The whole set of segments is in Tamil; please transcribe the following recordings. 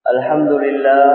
الحمد لله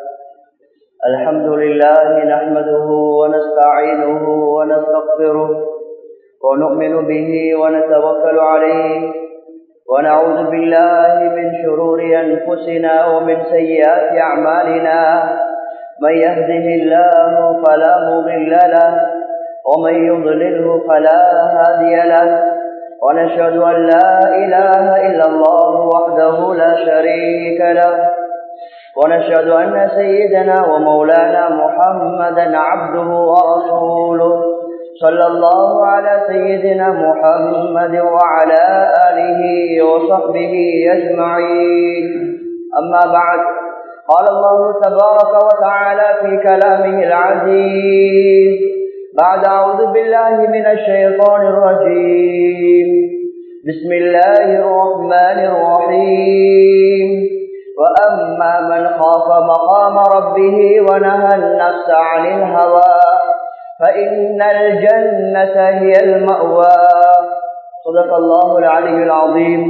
الحمد لله نحمده ونستعينه ونستغفره ونؤمن به ونتوكل عليه ونعوذ بالله من شرور أنفسنا ومن سيئات أعمالنا من يهده الله فلا مضل له ومن يضلله فلا هادي له ونشهد أن لا إله إلا الله وحده لا شريك له ونشهد أن سيدنا ومولانا محمدا عبده ورسوله صلى الله على سيدنا محمد وعلى آله وصحبه أجمعين أما بعد قال الله تبارك وتعالى في كلامه العزيز بعد أعوذ بالله من الشيطان الرجيم بسم الله الرحمن الرحيم وأما من خاف مقام ربه ونهى النفس عن الهوى فإن الجنة هي المأوى صدق الله العلي العظيم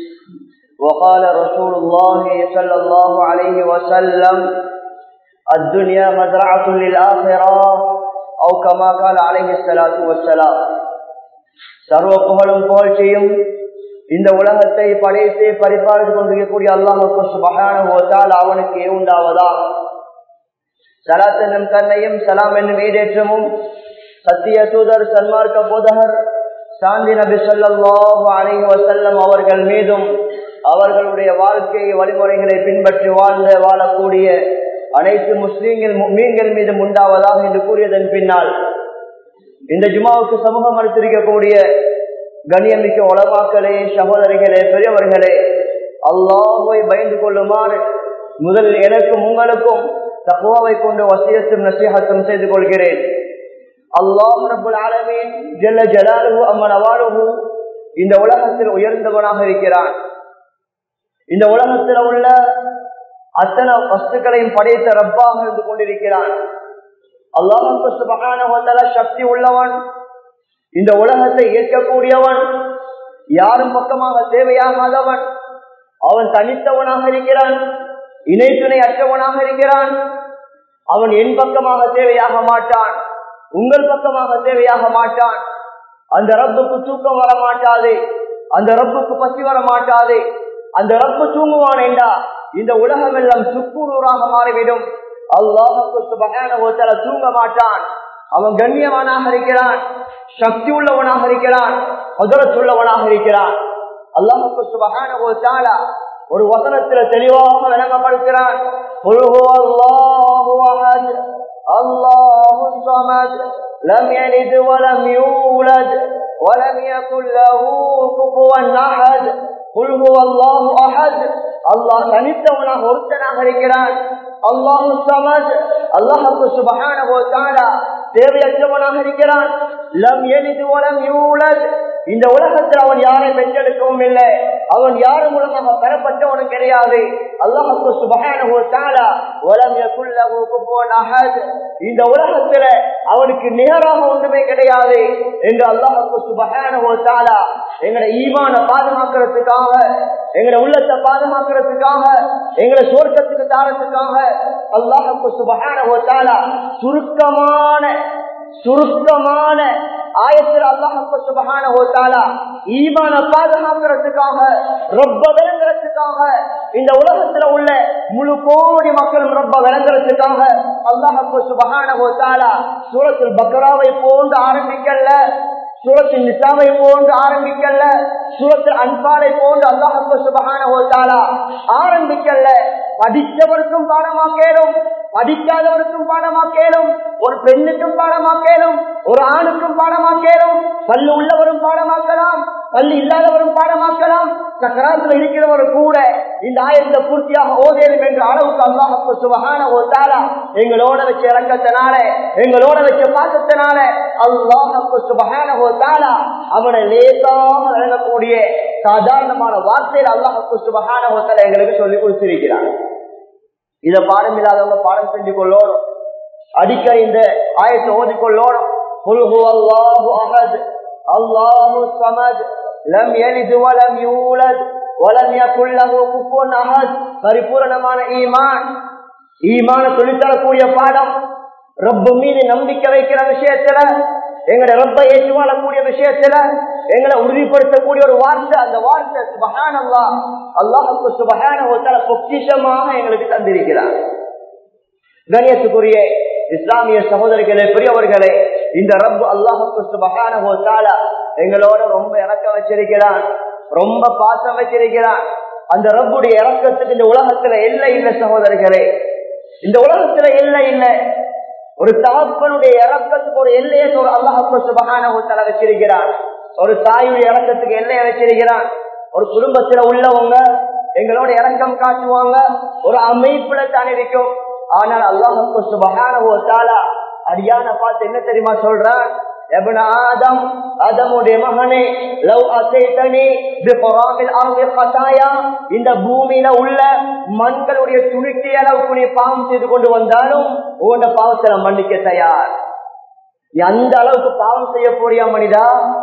وقال رسول الله صلى الله عليه وسلم الدنيا مزرعة للآخرة أو كما قال عليه الصلاة والسلام சர்வ புகழும் புகழ்ச்சியும் இந்த உலகத்தை படைத்து பரிபாலித்துக் கொண்டிருக்கக்கூடிய அல்லாஹுக்கு சுபகான அவனுக்கு உண்டாவதா சலாத் என்னும் கண்ணையும் சலாம் என்னும் ஈடேற்றமும் சத்திய தூதர் சன்மார்க்க போதகர் சாந்தி நபி சொல்லாஹு அலைஹி வசல்லம் அவர்கள் மீதும் அவர்களுடைய வாழ்க்கை வழிமுறைகளை பின்பற்றி வாழ்ந்த வாழக்கூடிய அனைத்து முஸ்லீம்கள் மீன்கள் மீது உண்டாவதாக என்று கூறியதன் பின்னால் இந்த ஜுமாவுக்கு சமூகம் அளித்திருக்கக்கூடிய கண்ணியமிக்க உலமாக்களே சகோதரிகளே பெரியவர்களே அல்லாஹுவை பயந்து கொள்ளுமாறு முதல் எனக்கும் உங்களுக்கும் தக்குவாவை கொண்டு வசியத்தும் நசீகத்தும் செய்து கொள்கிறேன் அல்லாஹ் ரபுல் ஆலமீன் ஜெல்ல ஜலாலுகு அம்மன் அவாலுகு இந்த உலகத்தில் உயர்ந்தவனாக இருக்கிறான் இந்த உலகத்தில் உள்ள அத்தனை வஸ்துக்களையும் படைத்த ரப்பாக இருந்து கொண்டிருக்கிறான் அல்லாஹுக்கு சுபகான சக்தி உள்ளவன் இந்த உலகத்தை இயக்கக்கூடியவன் யாரும் பக்கமாக தேவையாகாதவன் அவன் தனித்தவனாக இருக்கிறான் இணை துணை அற்றவனாக இருக்கிறான் அவன் என் பக்கமாக தேவையாக மாட்டான் உங்கள் பக்கமாக தேவையாக மாட்டான் அந்த ரப்புக்கு தூக்கம் வர மாட்டாது அந்த ரப்புக்கு பசி வர மாட்டாது அந்த ரப்பு தூங்குவான் என்றா இந்த உலகம் எல்லாம் சுக்குநூறாக மாறிவிடும் அல்லாஹுக்கு தூங்க மாட்டான் அவன் கண்ணியவனாக இருக்கிறான் சக்தி உள்ளவனாக இருக்கிறான் முதலத்துள்ளவனாக இருக்கிறான் அல்லாஹுக்கு சுபகான ஒரு வசனத்துல தெளிவாக விளங்கப்படுகிறான் அல்லாஹு لم يلد ولم يولد ولم يكن له كفوا احد قل هو الله احد அல்லாஹ் தனித்தவனாக ஒருத்தனாக இருக்கிறான் அல்லாஹு சமத் அல்லாஹுக்கு சுபகான தேவையற்றவனாக இருக்கிறான் லம் எளிது வலம் யூழல் இந்த உலகத்தில் அவன் யாரை பெற்றெடுக்கவும் இல்லை அவன் யாரு மூலமாக பெறப்பட்டவனும் கிடையாது அல்லாஹுக்கு சுபகான இந்த உலகத்துல அவனுக்கு நிகராக ஒன்றுமே கிடையாது என்று அல்லாஹுக்கு சுபகான எங்களை ஈமான பாதுகாக்கிறதுக்காக எங்களை உள்ளத்தை பாதுகாக்கிறதுக்காக எங்களை சோர்க்கத்துக்கு தாரத்துக்காக அல்லாஹுக்கு சுபகான சுருக்கமான சுருக்கமான ஆயத்தில் அல்லாஹுக்கு சுபகான ஹோத்தாலா ஈமான பாதுகாக்கிறதுக்காக ரொம்ப விளங்குறதுக்காக இந்த உலகத்துல உள்ள முழு கோடி மக்களும் ரொம்ப விளங்குறதுக்காக அல்லாஹுக்கு சுபகான ஹோத்தாலா சூரத்தில் பக்ராவை போன்று ஆரம்பிக்கல சூரத்தில் நிசாவை போன்று ஆரம்பிக்கல சூரத்தில் அன்பாலை போன்று அல்லாஹுக்கு சுபகான ஹோத்தாலா ஆரம்பிக்கல படித்தவருக்கும் பாடமாக்கேலும் படிக்காதவருக்கும் பாடமாக்கேலும் ஒரு பெண்ணுக்கும் பாடமாக்கேலும் ஒரு ஆணுக்கும் பாடமாக்கேலும் பல்லு உள்ளவரும் பாடமாக்கலாம் பல்லு இல்லாதவரும் பாடமாக்கலாம் சக்கராத்துல இருக்கிறவர் கூட இந்த ஆயிரத்தை பூர்த்தியாக ஓதேலும் என்ற அளவுக்கு அல்லாஹுக்கு சுபகான ஒரு தாரா எங்களோட வச்ச இறக்கத்தினால எங்களோட வச்ச பாசத்தினால அல்லாஹுக்கு சுபகான ஒரு தாரா அவனை லேசாக வழங்கக்கூடிய சாதாரணமான வார்த்தையில் அல்லாஹுக்கு சுபகான ஒருத்தரை எங்களுக்கு சொல்லி கொடுத்திருக்கிறார் இத பாடம் இல்லாதவங்க பாடம் செஞ்சு கொள்ளணும் அடிக்க இந்த ஆயத்தை ஓதிக்கொள்ளணும் அல்லாஹு அஹத் அல்லாஹு சமத் லம் யலிது வலம் யூலத் வளமையாக்குள்ளவோ குப்போன் அஹத் பரிபூரணமான ஈமான் ஈமான சொல்லித்தரக்கூடிய பாடம் ரப்பு மீது நம்பிக்கை வைக்கிற விஷயத்துல எங்களை ரப்ப ஏற்றுவாழக்கூடிய விஷயத்துல எங்களை உறுதிப்படுத்தக்கூடிய ஒரு வார்த்தை அந்த வார்த்தை சுபகான் அல்லா அல்லாஹுக்கு சுபகான ஒரு பொக்கிஷமாக எங்களுக்கு தந்திருக்கிறார் கணியத்துக்குரிய இஸ்லாமிய சகோதரிகளே பெரியவர்களே இந்த ரப்பு அல்லாஹுக்கு சுபகான எங்களோட ரொம்ப இறக்க வச்சிருக்கிறான் ரொம்ப பாசம் வச்சிருக்கிறான் அந்த ரப்புடைய இறக்கத்துக்கு இந்த உலகத்துல எல்லை இல்லை சகோதரர்களே இந்த உலகத்துல எல்லை இல்லை ஒரு தகப்பனுடைய இறக்கத்துக்கு ஒரு எல்லையை ஒரு அல்லாஹு சுபகான வச்சிருக்கிறான் ஒரு தாயுடைய இறக்கத்துக்கு எல்லையை வச்சிருக்கிறான் ஒரு குடும்பத்துல உள்ளவங்க எங்களோட இறக்கம் காட்டுவாங்க ஒரு அமைப்புல தான் இருக்கும் ஆனால் அல்லாஹு சுபகான அடியான பார்த்து என்ன தெரியுமா சொல்றான் ابن آدم ஆதமுடைய மகனே லவ் அசைதனி பிகுராமில் அர்தி கசாயா இந்த பூமியில உள்ள மண்களுடைய துணிக்கை அளவுக்கு நீ பாவம் செய்து கொண்டு வந்தாலும் உன்ட பாவத்தை நான் மன்னிக்க தயார் நீ அந்த அளவுக்கு பாவம் செய்ய போறியா மனிதா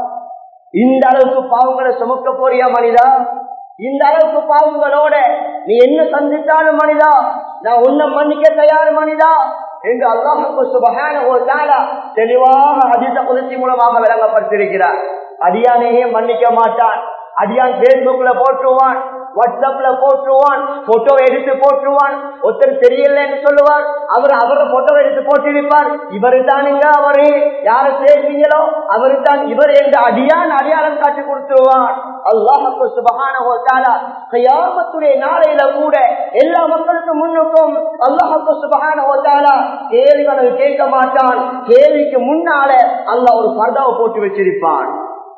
இந்த அளவுக்கு பாவங்களை சுமக்க போறியா மனிதா இந்த அளவுக்கு பாவங்களோட நீ என்ன சந்தித்தாலும் மனிதா நான் உன்னை மன்னிக்க தயார் மனிதா என்று அல்லாஹுக்கு சுபகான ஒரு தாலா தெளிவாக அதிச புதர்ச்சி மூலமாக விளங்கப்பட்டிருக்கிறார் அடியானையே மன்னிக்க மாட்டான் அடியான் பேஸ்புக்ல போட்டுருவான் வாட்ஸ்அப்ல போட்டுருவான் போட்டோ எடுத்து போட்டுருவான் ஒருத்தர் தெரியலன்னு சொல்லுவார் அவர் அவர போட்டோ எடுத்து போட்டிருப்பார் இவரு தானுங்க அவரு யார பேசுறீங்களோ அவரு தான் இவர் என்ற அடியான் அடையாளம் காட்டி கொடுத்துருவான் அல்லாஹுக்கு சுபகான கையாமத்துடைய நாளையில கூட எல்லா மக்களுக்கும் முன்னுக்கும் அல்லாஹுக்கு சுபகான கேள்விகளை கேட்க மாட்டான் கேள்விக்கு முன்னால அல்லாஹ் ஒரு பர்தாவை போட்டு வச்சிருப்பான்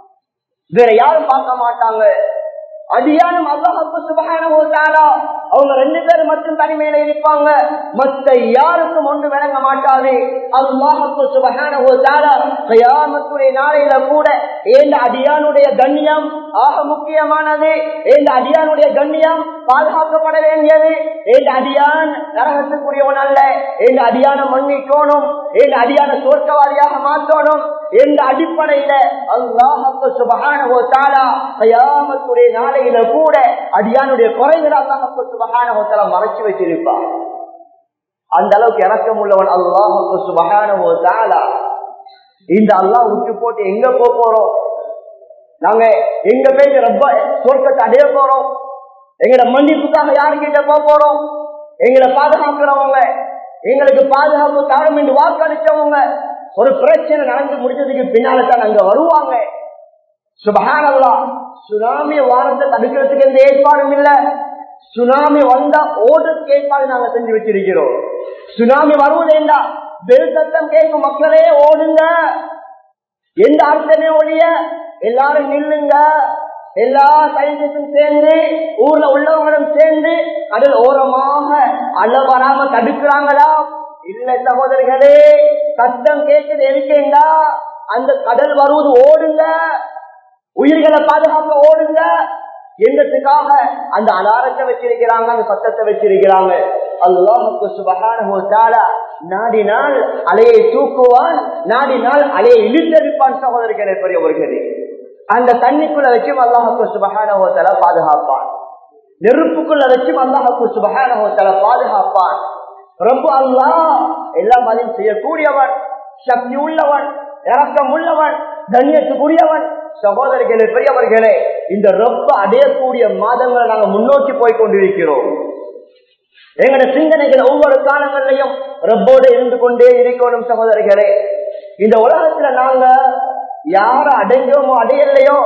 வேற யாரும் பார்க்க மாட்டாங்க அடியானும் அல்லாஹுக்கு சுபகான அவங்க ரெண்டு பேரும் மட்டும் தனிமையில இருப்பாங்க மத்த யாருக்கும் ஒன்று விளங்க மாட்டாது அல்லாஹுக்கு சுபகான கயாமத்துடைய நாளையில கூட ஏந்த அடியானுடைய கண்ணியம் ஆக முக்கியமானது ஏந்த அடியானுடைய கண்ணியம் பாதுகாக்கப்பட வேண்டியது ஏந்த அடியான் நரகத்துக்குரியவன் அல்ல ஏந்த அடியான மன்னிக்கணும் ஏந்த அடியான சோர்க்கவாதியாக மாற்றணும் என்ற அடிப்படையில அல்லாஹுக்கு சுபகான கயாமத்துடைய நாளையில கூட அடியானுடைய குறைகள் அல்லாஹுக்கு சுபகான மறைச்சு வச்சிருப்பார் அந்த அளவுக்கு இறக்கம் உள்ளவன் அல்லாஹுக்கு சுபகான இந்த அல்லாஹ் விட்டு போட்டு எங்க போக போறோம் நாங்க எங்க போய் ரொம்ப தோற்கத்தை அடைய போறோம் எங்களோட மன்னிப்புக்காக யாருக்கிட்ட போக போறோம் எங்களை பாதுகாக்கிறவங்க எங்களுக்கு பாதுகாப்பு தரம் என்று வாக்களிச்சவங்க ஒரு பிரச்சனை நடந்து முடிஞ்சதுக்கு பின்னால தான் அங்க வருவாங்க சுபகானல்லா சுனாமி வாரத்தை தடுக்கிறதுக்கு எந்த ஏற்பாடும் இல்ல சுனாமி வந்தா ஓடுறதுக்கு ஏற்பாடு நாங்க செஞ்சு வச்சிருக்கிறோம் சுனாமி வருவதேண்டா பெரு சத்தம் கேட்கும் மக்களே ஓடுங்க எந்த அர்த்தமே ஒழிய எல்லாரும் நில்லுங்க எல்லா சயின்டிஸ்டும் சேர்ந்து ஊர்ல உள்ளவங்களும் சேர்ந்து அதில் ஓரமாக அள்ள வராம தடுக்கிறாங்களா இல்ல சகோதரர்களே சத்தம் கேட்குது இருக்கேண்டா அந்த கடல் வருவது ஓடுங்க உயிர்களை பாதுகாக்க ஓடுங்க என்றதுக்காக அந்த அலாரத்தை வச்சிருக்கிறாங்க அந்த சத்தத்தை வச்சிருக்கிறாங்க அல்லாஹுக்கு சுபகான நாடினால் அலையை தூக்குவான் நாடினால் அலையை இழுத்தெடுப்பான் சகோதரர்களே பெரியவர்களே அந்த தண்ணிக்குள்ள வச்சும் அல்லாஹுக்கு சுபகான பாதுகாப்பான் நெருப்புக்குள்ள வச்சும் அல்லாஹுக்கு சுபகான பாதுகாப்பான் ரொம்ப அல்லா எல்லாம் அதையும் செய்யக்கூடியவன் சக்தி உள்ளவன் இறக்கம் உள்ளவன் கண்ணியத்துக்குரியவன் சகோதரிகளே பெரியவர்களே இந்த ரொம்ப அடையக்கூடிய மாதங்களை நாங்கள் முன்னோக்கி போய் கொண்டிருக்கிறோம் எங்களோட சிந்தனைகள் ஒவ்வொரு காலங்களிலையும் ரப்போடு இருந்து கொண்டே இருக்கணும் சகோதரிகளே இந்த உலகத்துல நாங்க யார அடைஞ்சோமோ அடையலையோ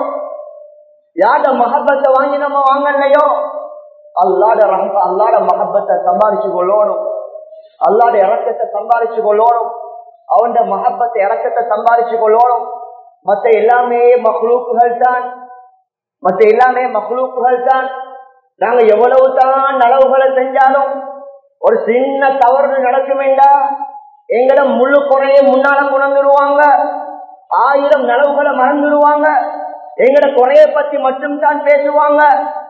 யார மகப்பத்தை வாங்கினோமோ வாங்கலையோ அல்லாட ரஹ அல்லாட மகப்பத்தை சம்பாதிச்சு கொள்ளணும் அல்லாட இறக்கத்தை சம்பாதிச்சு கொள்ளணும் அவன் மகப்பத்தை இறக்கத்தை சம்பாதிச்சு கொள்ளணும் மத்த எல்லாமே மக்ளூக்குகள் தான் மத்த எல்லாமே மக்ளூக்குகள் தான் நாங்க எவ்வளவு தான் நலவுகளை செஞ்சாலும் ஒரு சின்ன தவறு நடக்குமேண்டா எங்களை முழு குறைய முன்னால கொண்டுருவாங்க ஆயிரம் நலவுகளை மறந்துடுவாங்க எங்கட குறைய பத்தி மட்டும் தான் பேசுவாங்க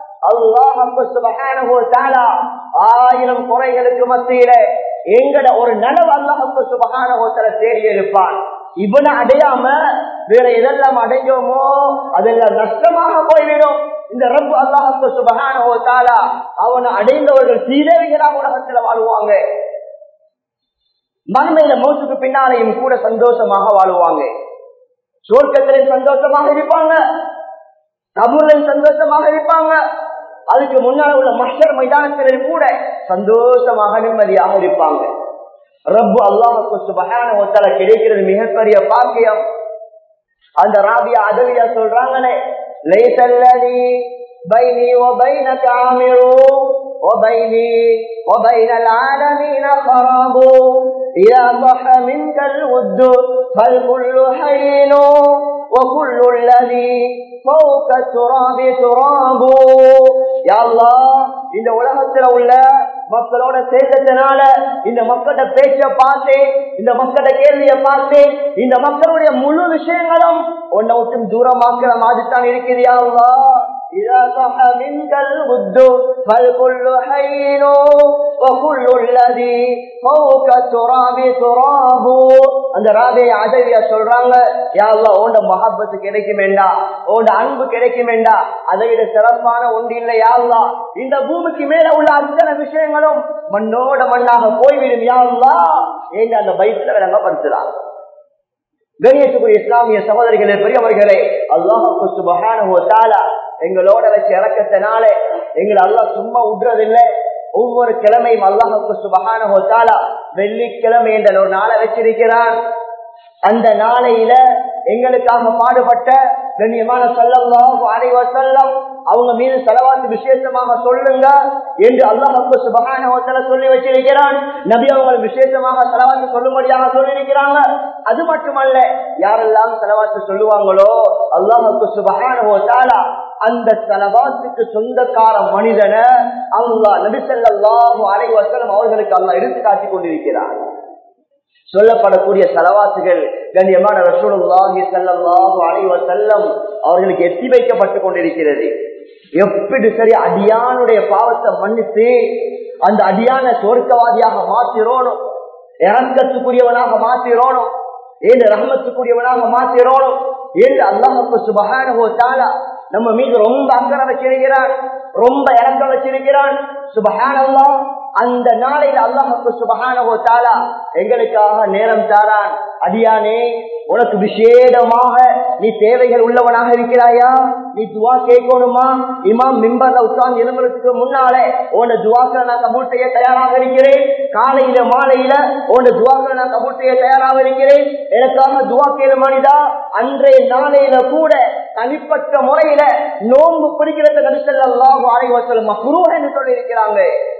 அல்லாஹ் ஆயிரம் குறைகளுக்கு மத்தியில எங்கட ஒரு நனவு அல்லாஹு சுபகான தேடி இருப்பான் இவனை அடையாம வேற எதெல்லாம் அடைஞ்சோமோ அதெல்லாம் நஷ்டமாக போய்விடும் இந்த ரப்பு அல்லாஹு சுபஹானஹு தஆலா அவனை அடைந்தவர்கள் சீதேவிகளாக உலகத்துல வாழ்வாங்க மறுமையில மௌத்துக்கு பின்னாலையும் கூட சந்தோஷமாக வாழுவாங்க சுவர்க்கத்திலையும் சந்தோஷமாக இருப்பாங்க கபூர்லையும் சந்தோஷமாக இருப்பாங்க அதுக்கு முன்னால உள்ள மஷர் மைதானத்திலும் கூட சந்தோஷமாக நிம்மதியாக இருப்பாங்க ரப்பு அல்லாஹுக்கு சுபகான ஒத்தல கிடைக்கிறது மிகப்பெரிய பாக்கியம் அந்த ராபியா அதவியா சொல்றாங்களே லைசல்லதி பைனி وبينك عامر وبيني وبين العالمين خراب إذا صح منك الود فالكل حين وكل الذي فوق التراب تراب يا الله இந்த உலகத்துல உள்ள மக்களோட சேர்ந்ததுனால இந்த மக்களோட பேச்ச பார்த்தேன் இந்த மக்களோட கேள்விய பார்த்தேன் இந்த மக்களுடைய முழு விஷயங்களும் உன்னை விட்டும் தூரமாக்குற மாதிரி தான் இருக்குது யா அல்லாஹ் إذا صح منك الود فالكل حين وكل الذي فوق التراب تراب அந்த ராதைய அதவியா சொல்றாங்க யாழ்லா ஓண்ட மஹப்பத்து கிடைக்கும் வேண்டா ஓண்ட அன்பு கிடைக்கும் வேண்டா அதை விட சிறப்பான ஒன்று இல்லை யாழ்லா இந்த பூமிக்கு மேல உள்ள அத்தனை விஷயங்களும் மண்ணோட மண்ணாக போய்விடும் யாழ்லா ஏங்க அந்த பைத்துல விளங்கப்படுத்தலாம் கணியத்துக்குரிய இஸ்லாமிய சகோதரிகளே பெரியவர்களே அல்லாஹு சுபஹானஹு தஆலா எங்களோட வச்ச இறக்கத்தினால எங்களை அல்லாஹ் சும்மா விடுறதில்லை ஒவ்வொரு கிழமையும் அல்லாஹுக்கு சுபஹானஹு தஆலா வெள்ளிக்கிழமை என்ற ஒரு நாளை வச்சிருக்கிறான் அந்த நாளையில எங்களுக்காக பாடுபட்ட கண்ணியமான சல்லல்லாஹு அலைஹி வஸல்லம் அவங்க மீது செலவாத்து விசேஷமாக சொல்லுங்க என்று அல்லாஹ் சுபஹானஹு வ தஆலா சொல்லி வச்சிருக்கிறான் நபி அவங்க விசேஷமாக செலவாத்து சொல்லும்படியாக சொல்லியிருக்கிறாங்க அது மட்டுமல்ல யாரெல்லாம் செலவாத்து சொல்லுவாங்களோ அல்லாஹ் சுபஹானஹு வ தஆலா அந்த செலவாத்துக்கு சொந்தக்கார மனிதனை அல்லாஹ் நபி ஸல்லல்லாஹு அலைஹி வஸல்லம் அவர்களுக்கு அல்லாஹ் எடுத்து காட்டிக் கொண்டிருக்கிறார் சொல்லப்படக்கூடிய செலவாத்துகள் கண்ணியமான ரசூலுல்லாஹி ஸல்லல்லாஹு அலைஹி வஸல்லம் அவர்களுக்கு எத்தி வைக்கப்பட்டு கொண்டிருக்கிறது எப்படி சரி அடியானுடைய பாவத்தை மன்னித்து அந்த அடியான சொர்க்கவாதியாக மாத்திரோணும் இறக்கத்துக்குரியவனாக மாத்திரோணும் ஏழு ரஹமத்துக்குரியவனாக மாத்திரோணும் ஏழு அல்லாஹு சுபஹானஹு தஆலா நம்ம மீது ரொம்ப அக்கறை வச்சிருக்கிறான் ரொம்ப இறக்கம் வச்சிருக்கிறான் சுபஹானல்லாஹ் அந்த நாளையில் அல்லாஹுக்கு சுபஹானஹு தஆலா எங்களுக்காக நேரம் தாரான் அடியானே உனக்கு விசேடமாக நீ தேவைகள் உள்ளவனாக இருக்கிறாயா நீ துவா கேட்கணுமா இமாம் மிம்பர்ல உட்கார்ந்து எழும்புறதுக்கு முன்னாலே உன துவாக்களை நான் கபூல் செய்ய தயாராக இருக்கிறேன் காலையில மாலையில உன துவாக்களை நான் கபூல் செய்ய தயாராக இருக்கிறேன் எனக்காக துவா கேளு மனிதா அன்றைய நாளையில கூட தனிப்பட்ட முறையில நோன்பு பிடிக்கிறது நடிச்சல்லாம் ஆய்வத்தில் மக்ரூஹ் என்று சொல்லி இருக்கிறாங்க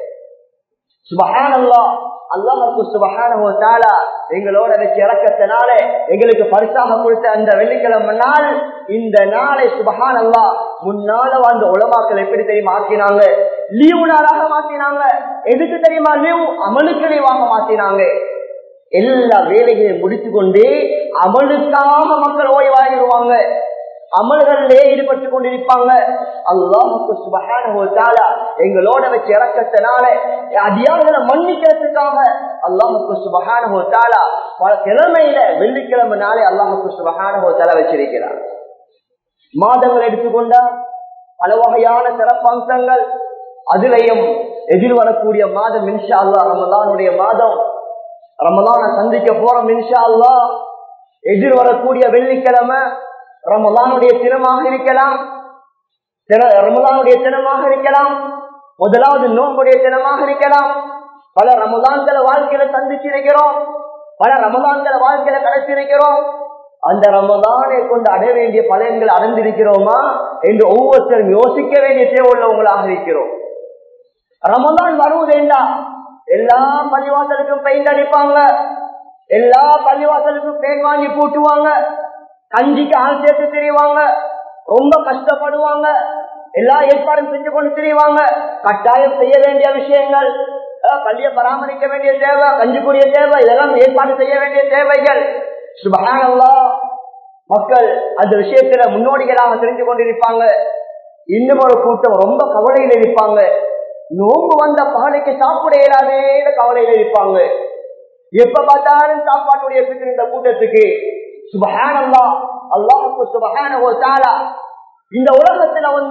சுபஹானல்லா அல்லாஹுக்கு சுபஹானஹு தஆலா எங்களோட வச்சு இறக்கத்தினால எங்களுக்கு பரிசாக கொடுத்த அந்த வெள்ளிக்கிழமை நாள் இந்த நாளை சுபஹானல்லா முன்னால வாழ்ந்த உலமாக்கள் எப்படி தெரியுமா ஆக்கினாங்க லீவு நாளாக மாத்தினாங்க எதுக்கு தெரியுமா லீவு அமலுக்கு லீவாக மாத்தினாங்க எல்லா வேலைகளையும் முடித்து கொண்டு அமலுக்காக மக்கள் ஓய்வாகிடுவாங்க அமல்களிலே ஈடுபட்டு கொண்டிருப்பாங்க அல்லாஹுக்கு சுபகான எங்களோட வச்சு இறக்கத்தினால அதிகாரிகளை மன்னிக்கிறதுக்காக அல்லாஹுக்கு சுபகான பல கிழமையில வெள்ளிக்கிழமை நாளே அல்லாஹுக்கு சுபகான தலை வச்சிருக்கிறார் மாதங்கள் எடுத்துக்கொண்டா பல வகையான சிறப்பம்சங்கள் அதுலயும் எதிர்வரக்கூடிய மாதம் மின்ஷா அல்லா ரமலானுடைய மாதம் ரமலான சந்திக்க போறோம் மின்ஷா அல்லா எதிர்வரக்கூடிய வெள்ளிக்கிழமை ரமலானுடைய தினமாக இருக்கலாம் ரமலானுடைய தினமாக இருக்கலாம் முதலாவது நோன்புடைய தினமாக இருக்கலாம் பல ரமலான்கள வாழ்க்கையில சந்திச்சிருக்கிறோம் பல ரமலான்கள வாழ்க்கையில கடைச்சிருக்கிறோம் அந்த ரமலானை கொண்டு அடைய வேண்டிய பலன்கள் அடைந்திருக்கிறோமா என்று ஒவ்வொருத்தரும் யோசிக்க வேண்டிய தேவை உள்ளவங்களாக இருக்கிறோம் ரமலான் வருவதேண்டா எல்லா பள்ளிவாசலுக்கும் பெயிண்ட் அடிப்பாங்க எல்லா பள்ளிவாசலுக்கும் பெயிண்ட் வாங்கி பூட்டுவாங்க கஞ்சிக்கு ஆள் சேர்த்து தெரிவாங்க ரொம்ப கஷ்டப்படுவாங்க எல்லா ஏற்பாடும் செஞ்சு கொண்டு திரிவாங்க கட்டாயம் செய்ய வேண்டிய விஷயங்கள் பள்ளிய பராமரிக்க வேண்டிய தேவை கஞ்சிக்குரிய தேவை இதெல்லாம் ஏற்பாடு செய்ய வேண்டிய தேவைகள் சுபகானல்லா மக்கள் அந்த விஷயத்துல முன்னோடிகளாக தெரிஞ்சு கொண்டிருப்பாங்க இன்னும் ஒரு கூட்டம் ரொம்ப கவலையில் இருப்பாங்க நோம்பு வந்த பகலைக்கு சாப்பிட இயலாதே கவலையில் இருப்பாங்க எப்ப பார்த்தாலும் சாப்பாட்டுடைய இந்த கூட்டத்துக்கு சுபஹானல்லா அல்லாஹுக்கு சுபஹானஹு தஆலா இந்த உலகத்துல வந்த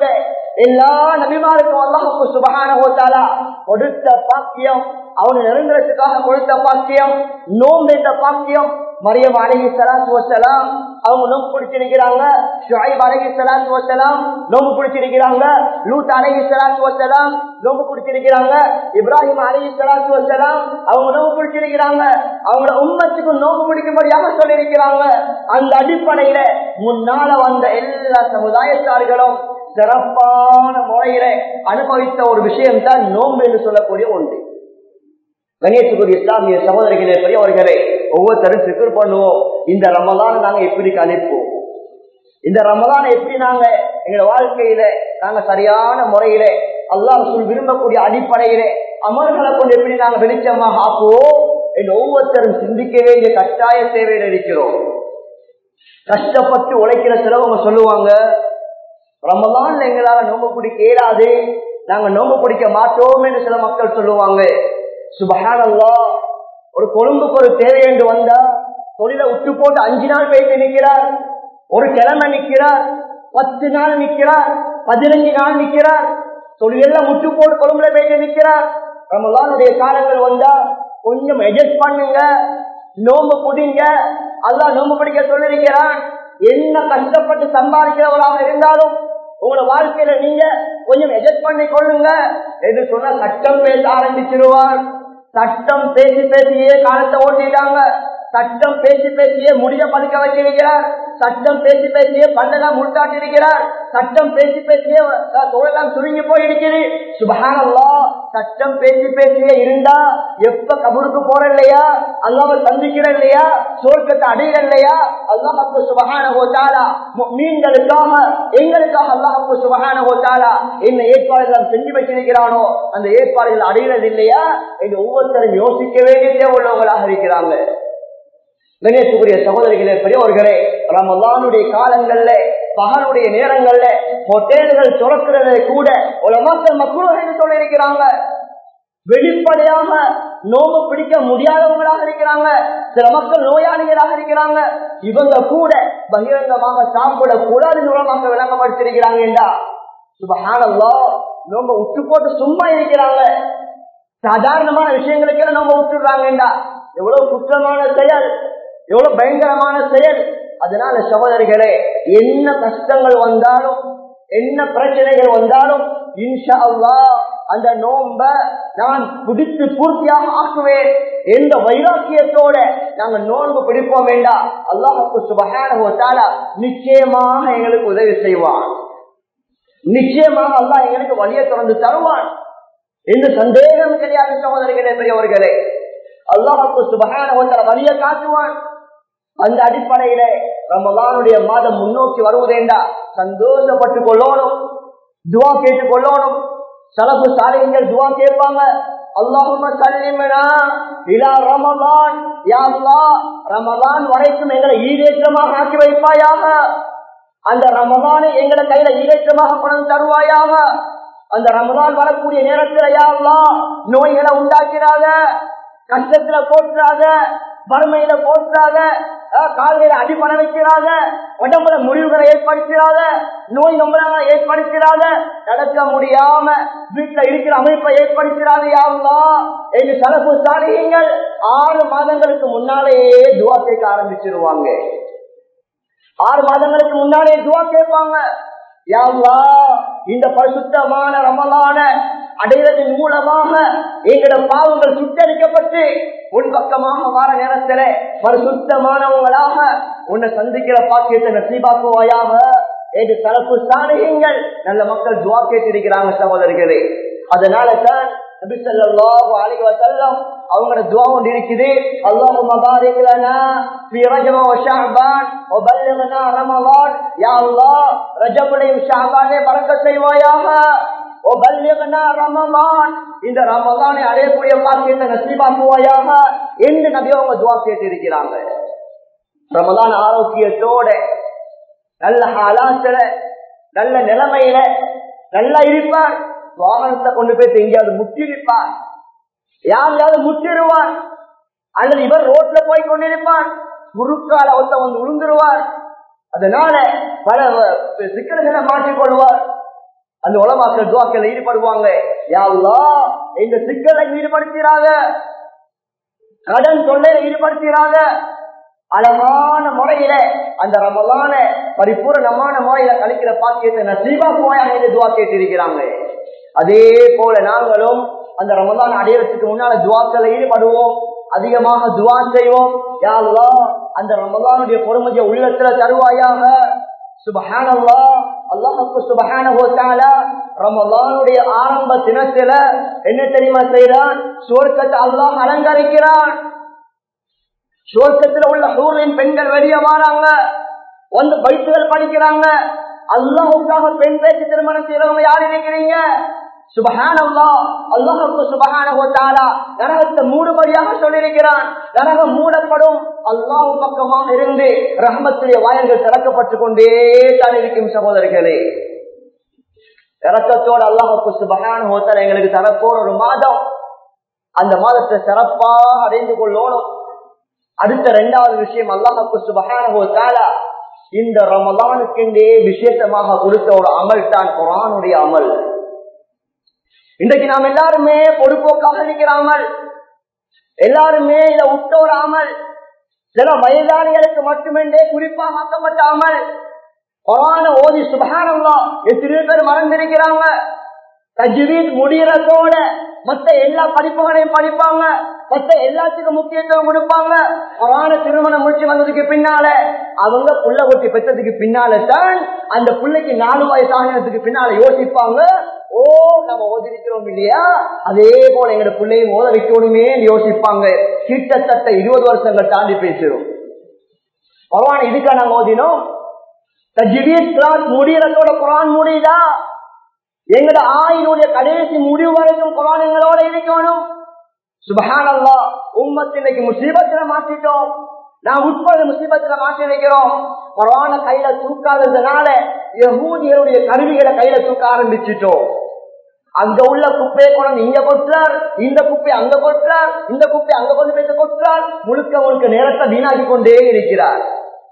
எல்லா நபிமாருக்கும் அல்லாஹுக்கு சுபகான ஹோத்தாலா கொடுத்த பாக்கியம் அவனை நெருங்குறதுக்காக கொடுத்த பாக்கியம் நோம்பு என்ற பாக்கியம் மரியம் அழகி சலாத்து வசலாம் அவங்க நோம்பு பிடிச்சிருக்கிறாங்க ஷுஐப் அழகி சலாத்து வசலாம் நோம்பு பிடிச்சிருக்கிறாங்க லூத் அழகி சலாத்து வசலாம் நோம்பு பிடிச்சிருக்கிறாங்க இப்ராஹிம் அழகி சலாத்து வசலாம் அவங்க நோம்பு பிடிச்சிருக்கிறாங்க அவங்களோட உண்மத்துக்கு நோம்பு பிடிக்கும்படியாக சொல்லியிருக்கிறாங்க அந்த அடிப்படையில முன்னால வந்த எல்லா சமுதாயத்தார்களும் சிறப்பான முறையில அனுபவித்த ஒரு விஷயம் தான் நோன்பு என்று சொல்லக்கூடிய ஒன்று கணேசுக்குரிய இஸ்லாமிய சகோதரிகளே பெரியவர்களே ஒவ்வொருத்தரும் சிக்கர் பண்ணுவோம் இந்த ரமலான நாங்க எப்படி கழிப்போம் இந்த ரமலான எப்படி நாங்க எங்க வாழ்க்கையில நாங்க சரியான முறையில அல்லாஹ் சொல் விரும்பக்கூடிய அடிப்படையில அமல்களை கொண்டு எப்படி நாங்க வெளிச்சமாக ஆக்குவோம் என்று ஒவ்வொருத்தரும் சிந்திக்க வேண்டிய கட்டாய தேவையில் இருக்கிறோம் கஷ்டப்பட்டு உழைக்கிற சிலவங்க சொல்லுவாங்க ரமலான்ல எங்களால நோம்பு பிடிக்க இயலாது நாங்க நோம்பு பிடிக்க மாட்டோம் என்று சில மக்கள் சொல்லுவாங்க சுபஹானல்லா ஒரு கொழும்புக்கு ஒரு தேவை என்று வந்தா தொழில விட்டு போட்டு அஞ்சு நாள் போயிட்டு நிற்கிறார் ஒரு கிழமை நிற்கிறார் பத்து நாள் நிற்கிறார் பதினஞ்சு நாள் நிற்கிறார் தொழிலெல்லாம் முட்டு போட்டு கொழும்புல போயிட்டு நிற்கிறார் ரமலானுடைய காலங்கள் வந்தா கொஞ்சம் எஜஸ்ட் பண்ணுங்க நோம்பு குடிங்க அல்லா நோம்பு பிடிக்க சொல்லிருக்கிறான் என்ன கஷ்டப்பட்டு சம்பாதிக்கிறவராக இருந்தாலும் உங்களோட வாழ்க்கையில நீங்க கொஞ்சம் எஜஸ்ட் பண்ணி கொள்ளுங்க என்று சொன்னா சட்டம் பேச ஆரம்பிச்சிருவார் சட்டம் பேசி பேசியே காலத்தை ஓட்டிட்டாங்க சட்டம் பேசி பேசியே முடிய பதுக்க வச்சிருக்கிறார் சட்டம் பேசி பேசியே பண்டெல்லாம் முட்டாட்டி இருக்கிறார் சட்டம் பேசி பேசியே தோழெல்லாம் சுருங்கி போயிருக்கிறது சுபகானல்லா சட்டம் பேசி பேசியே இருந்தா எப்ப கபருக்கு போற இல்லையா அல்லாம சந்திக்கிற இல்லையா சோர்க்கத்தை அடையிற இல்லையா அல்லாஹு சுபகான ஹோட்டாலா மீன்களுக்காக எங்களுக்காக அல்லாஹு சுபகான ஹோட்டாலா என்ன ஏற்பாடுகள் செஞ்சு வச்சிருக்கிறானோ அந்த ஏற்பாடுகள் அடைகிறது இல்லையா என்று ஒவ்வொருத்தரும் யோசிக்க வேண்டிய தேவையுள்ளவங்களாக இருக்கிறாங்க கணேசுக்குரிய சகோதரிகளே பெரியவர்களே ரமலானுடைய காலங்கள்ல பகலுடைய நேரங்கள்ல ஹோட்டல்கள் துறக்கிறதை கூட உலமாக்கள் மக்கள் சொல்லியிருக்கிறாங்க வெளிப்படையாக நோம்பு பிடிக்க முடியாதவங்களாக இருக்கிறாங்க சில மக்கள் நோயாளிகளாக இருக்கிறாங்க இவங்க கூட பகிரங்கமாக சாப்பிட கூடாது உலமாக்க விளக்கப்படுத்திருக்கிறாங்க என்றா சுபஹானல்லா நோம்ப விட்டு போட்டு சும்மா இருக்கிறாங்க சாதாரணமான விஷயங்களுக்கெல்லாம் நோம்ப விட்டுடுறாங்கடா எவ்வளவு குற்றமான செயல் எவ்வளவு பயங்கரமான செயல் அதனால சகோதரிகளே என்ன கஷ்டங்கள் வந்தாலும் என்ன பிரச்சனைகள் வந்தாலும் இன்ஷா அல்லா அந்த நோம்ப நான் பிடித்து பூர்த்தியாக ஆக்குவேன் எந்த வைராக்கியத்தோட நாங்க நோன்பு பிடிப்போம் வேண்டாம் அல்லாஹுக்கு சுபகான நிச்சயமாக எங்களுக்கு உதவி செய்வான் நிச்சயமாக அல்லாஹ் எங்களுக்கு வழியை திறந்து தருவான் எந்த சந்தேகம் கிடையாது சகோதரிகளே பெரியவர்களே அல்லாஹுக்கு சுபகான வழியை காட்டுவான் அந்த அடிப்படையில ரமலானுடைய மாதம் முன்னோக்கி வருவதேண்டா சந்தோஷப்பட்டு கொள்ளணும் துவா கேட்டுக் கொள்ளணும் சலப்பு சாலைகள் துவா கேட்பாங்க அல்லாஹும சல்லிமனா இலா ரமலான் யா அல்லாஹ் ரமலான் வரைக்கும் எங்களை ஈடேற்றமாக ஆக்கி வைப்பாயாக அந்த ரமலானை எங்களை கையில ஈடேற்றமாக கொண்டு தருவாயாக அந்த ரமலான் வரக்கூடிய நேரத்தில் யா அல்லாஹ் நோய்களை உண்டாக்கிறாங்க கஷ்டத்துல போட்டுறாங்க வறுமையில போட்டுறாங்க கால்களை அடிப்பட வைக்கிறாங்க உடம்புல முடிவுகளை ஏற்படுத்துறாங்க நோய் நம்பளங்களை ஏற்படுத்துறாங்க நடக்க முடியாம வீட்டுல இருக்கிற அமைப்பை ஏற்படுத்துறாங்க யாருலா என்று சலப்பு சாலிகள் ஆறு மாதங்களுக்கு முன்னாலேயே துவா கேட்க ஆரம்பிச்சிருவாங்க ஆறு மாதங்களுக்கு முன்னாலே துவா கேட்பாங்க யாவா இந்த பரிசுத்தமான ரமலான அடைவதன் மூலமாக எங்களோட பாவங்கள் சுட்டரிக்கப்பட்டு உன் பக்கமாக வார நேரத்தில் பரிசுத்தமானவங்களாக உன்னை சந்திக்கிற பாக்கியத்தை நசீபாக்குவாயாக என்று தரப்பு சாதகங்கள் நல்ல மக்கள் துவா கேட்டிருக்கிறாங்க சகோதரிகளே அதனால தான் நபி ஸல்லல்லாஹு அலைஹி வஸல்லம் அவங்களோட துஆ ஒன்று இருக்குது அல்லாஹும்ம பாரிக் லனா ஃபீ ரஜப வ ஷஅபான் வ பல்லிக்னா ரமலான் யா அல்லாஹ் ரஜபுலையும் ஷஅபானே பரக்கத் செய்வாயாக வ பல்லிக்னா ரமலான் இந்த ரமலானை அடையக்கூடிய பாக்கியத்தை நசீபாக்குவாயாக என்று நபி அவங்க துஆ கேட்டிருக்கிறாங்க ரமலான் ஆரோக்கியத்தோட நல்ல ஹாலாத்துல நல்ல நிலைமையில நல்லா இருப்பார் வாகனத்தை கொண்டு போய் எங்கேயாவது முட்டிருப்பார் யாரையாவது முட்டிடுவார் அல்லது இவர் ரோட்ல போய் கொண்டிருப்பார் குறுக்கால ஒருத்த வந்து விழுந்துருவார் அதனால பல சிக்கல்களை மாற்றிக்கொள்வார் அந்த உலமாக்கள் துவாக்கள் ஈடுபடுவாங்க யாவ்லா எங்க சிக்கலை ஈடுபடுத்துறாங்க கடன் தொல்லையில ஈடுபடுத்துறாங்க அழகான முறையில அந்த ரமலான பரிபூரணமான முறையில கழிக்கிற பாக்கியத்தை நசீபா போயாக துவா கேட்டிருக்கிறாங்க அதே போல நாங்களும் அந்த ரமலான் அடையறதுக்கு முன்னால துவாக்களை ஈடுபடுவோம் அதிகமாக துவா செய்வோம் யாருலா அந்த ரமலானுடைய பொறுமதிய உள்ளத்துல தருவாயாக சுபஹானல்லா அல்லாஹுக்கு சுபஹானஹு தஆலா ரமலானுடைய ஆரம்ப தினத்துல என்ன தெரியுமா செய்யறான் சுவர்க்கத்தை அல்லாஹ் அலங்கரிக்கிறான் சுவர்க்கத்துல உள்ள ஹூரின் பெண்கள் வெளியே வராங்க வந்து பைத்துகள் படிக்கிறாங்க அல்லாஹுக்காக பெண் பேச்சு திருமணம் செய்யறவங்க யார் இருக்கிறீங்க சுபஹானல்லா அல்லாஹுக்கு சுபஹானஹு தஆலா நரகத்தை மூடுபடியாக சொல்லியிருக்கிறான் நரகம் மூடப்படும் அல்லாஹ் பக்கமாக இருந்து ரஹமத்துடைய வாயங்கள் திறக்கப்பட்டு கொண்டே தான் இருக்கும் சகோதரர்களே இறக்கத்தோடு அல்லாஹுக்கு சுபஹானஹு தஆலா எங்களுக்கு தரப்போற ஒரு மாதம் அந்த மாதத்தை சிறப்பா அடைந்து கொள்ளணும் அடுத்த இரண்டாவது விஷயம் அல்லாஹுக்கு சுபஹானஹு தஆலா இந்த ரமலானுக்கெண்டே விசேஷமாக கொடுத்த ஒரு அமல் தான் குரானுடைய அமல் இன்றைக்கு நாம் எல்லாருமே பொறுப்போக்காக இருக்கிறாமல் எல்லாருமே இதை விட்டோராமல் சில வயதானிகளுக்கு மட்டுமென்றே குறிப்பாக ஆக்கப்பட்டாமல் குரான ஓதி சுபகானம்லா எத்தனை பேர் மறந்திருக்கிறாங்க தஜ்வீத் முடியறதோட மத்த எல்லா படிப்புகளையும் படிப்பாங்க மத்த எல்லாத்துக்கும் முக்கியத்துவம் கொடுப்பாங்க குரான திருமணம் முடிச்சு வந்ததுக்கு பின்னால அவங்க புள்ள கொட்டி பெற்றதுக்கு பின்னால தான் அந்த பிள்ளைக்கு நாலு வயசு ஆகினதுக்கு பின்னால யோசிப்பாங்க ஓ நம்ம ஓதிருக்கிறோம் இல்லையா அதே போல எங்க பிள்ளையும் ஓத வைக்கணுமே யோசிப்பாங்க கிட்டத்தட்ட இருபது வருஷங்கள் தாண்டி பேசுறோம் பகவான் இதுக்கா நாங்க ஓதினோம் தஜ்வீத் கிளாஸ் முடியறதோட குரான் முடியுதா எங்கட ஆயினுடைய கடைசி முடிவு வரைக்கும் குரான் எங்களோட இருக்கணும் சுபஹானல்லா உம்மத்து இன்னைக்கு முசீபத்துல மாத்திட்டோம் நான் முப்பது முசீபத்துல மாற்றி வைக்கிறோம் குரான கையில தூக்காததுனால யகூதியருடைய கருவிகளை கையில தூக்க ஆரம்பிச்சிட்டோம் அங்க உள்ள குப்பையை கொண்டு இங்க கொட்டுறார் இந்த குப்பை அங்க கொட்டுறார் இந்த குப்பை அங்க கொண்டு போய் கொட்டுறார் முழுக்க முழுக்க நேரத்தை வீணாக்கி கொண்டே இருக்கிறார்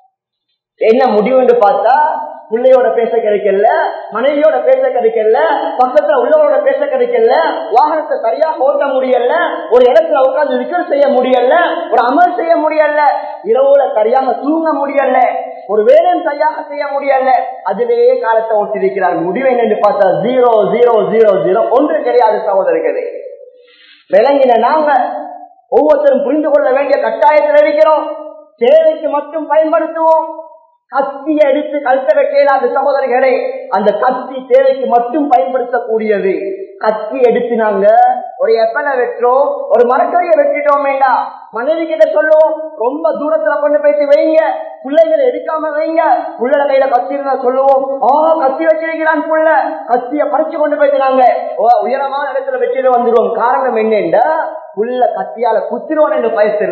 என்ன முடிவு என்று பார்த்தா பிள்ளையோட பேச கிடைக்கல மனைவியோட பேச கிடைக்கல பக்கத்துல உள்ளவரோட பேச கிடைக்கல வாகனத்தை சரியாக ஓட்ட முடியல ஒரு இடத்துல உட்கார்ந்து விக்கல் செய்ய முடியல ஒரு அமல் செய்ய முடியல இரவுல சரியாக தூங்க முடியல ஒரு வேலையும் சரியாக செய்ய முடியல அதிலேயே காலத்தை ஓட்டிருக்கிறார் முடிவு என்னன்னு பார்த்தா ஜீரோ ஜீரோ ஜீரோ ஜீரோ ஒன்று கிடையாது சகோதரர்களே விளங்கின நாங்க ஒவ்வொருத்தரும் புரிந்து கொள்ள வேண்டிய கட்டாயத்தில் இருக்கிறோம் தேவைக்கு மட்டும் பயன்படுத்துவோம் கத்தியை எடுத்து கழுத்த வைக்கலாத சகோதரர்களே அந்த கத்தி தேவைக்கு மட்டும் பயன்படுத்தக்கூடியது கத்தி எடுத்து நாங்க ஒரு எப்பனை வெற்றோம் ஒரு மரக்கறியை வெட்டிட்டோம் வேண்டாம் மனைவி கிட்ட சொல்லுவோம் ரொம்ப தூரத்துல கொண்டு போயிட்டு வைங்க பிள்ளைகளை எடுக்காம வைங்க புள்ளட கையில கத்தி இருந்தா சொல்லுவோம் ஆ கத்தி வச்சிருக்கிறான் புள்ள கத்திய பறிச்சு கொண்டு போயிட்டு நாங்க உயரமான இடத்துல வச்சுட்டு வந்துடுவோம் காரணம் என்னண்டா புள்ள கத்தியால குத்திரோம் என்று பயத்துல